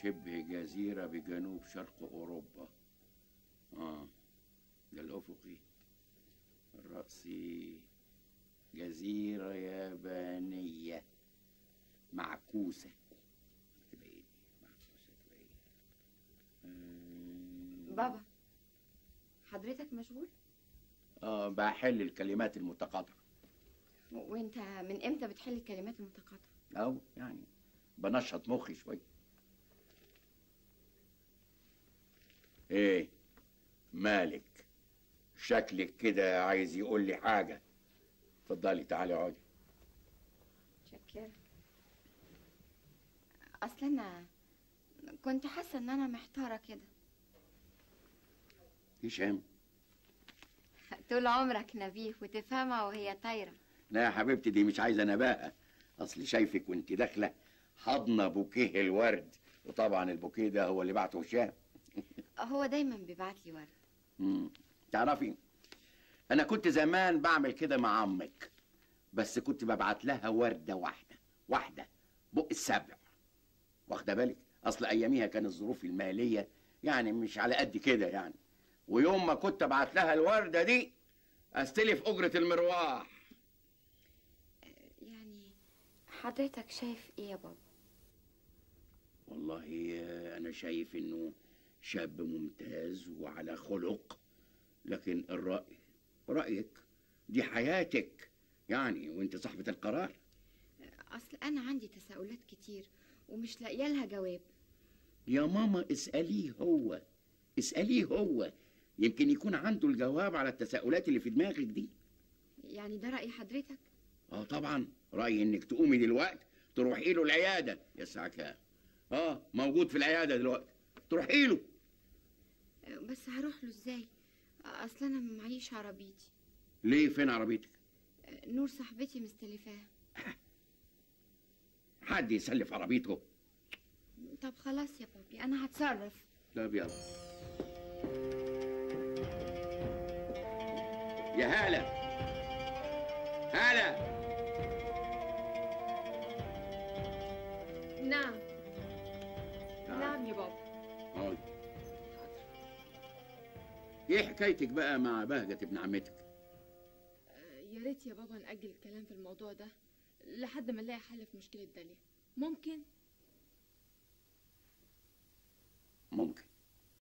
شبه جزيرة بجنوب شرق أوروبا آه ده الأفقي الرأسي جزيرة يابانية معكوسة تبقى إيه دي؟ معكوسة تبقى إيه؟ آه، بابا حضرتك مشغول آه بحل الكلمات المتقاطعة و- وانت من امتى بتحل الكلمات المتقاطعه أو يعني بنشط مخي شوية إيه مالك شكلك كده عايز يقول لي حاجة اتفضلي تعالي اقعدي شكرا اصل انا كنت حاسه ان انا محتاره كده هشام طول عمرك نبيه وتفهمها وهي طايره لا يا حبيبتي دي مش عايزة نباهة أصل شايفك وانت داخلة حضنة بوكيه الورد وطبعا البوكيه ده هو اللي بعته هشام هو دايما بيبعت لي ورد مم. تعرفي انا كنت زمان بعمل كده مع عمك بس كنت ببعت لها ورده واحده واحده بق السبع واخده بالك اصل اياميها كان الظروف الماليه يعني مش على قد كده يعني ويوم ما كنت ابعت لها الورده دي استلف اجره المروح يعني حضرتك شايف ايه يا بابا والله آه، انا شايف انه شاب ممتاز وعلى خلق لكن الراي رايك دي حياتك يعني وانت صاحبه القرار اصل انا عندي تساؤلات كتير ومش لاقيه لها جواب يا ماما اساليه هو اساليه هو يمكن يكون عنده الجواب على التساؤلات اللي في دماغك دي يعني ده راي حضرتك اه طبعا رايي انك تقومي دلوقتي تروحي له العياده يا ساعه كام اه موجود في العياده دلوقتي تروحي له بس هروح له ازاي اصل انا معيش عربيتي ليه فين عربيتك نور صاحبتي مستلفاها حد يسلف عربيته طب خلاص يا بابي انا هتصرف طب يلا يا هالة هالة نعم تعال. نعم يا بابا اقعد. ايه حكايتك بقى مع بهجة ابن عمتك آه، يا ريت يا بابا نأجل الكلام في الموضوع ده لحد ما نلاقي حل في مشكلة داليا ممكن ممكن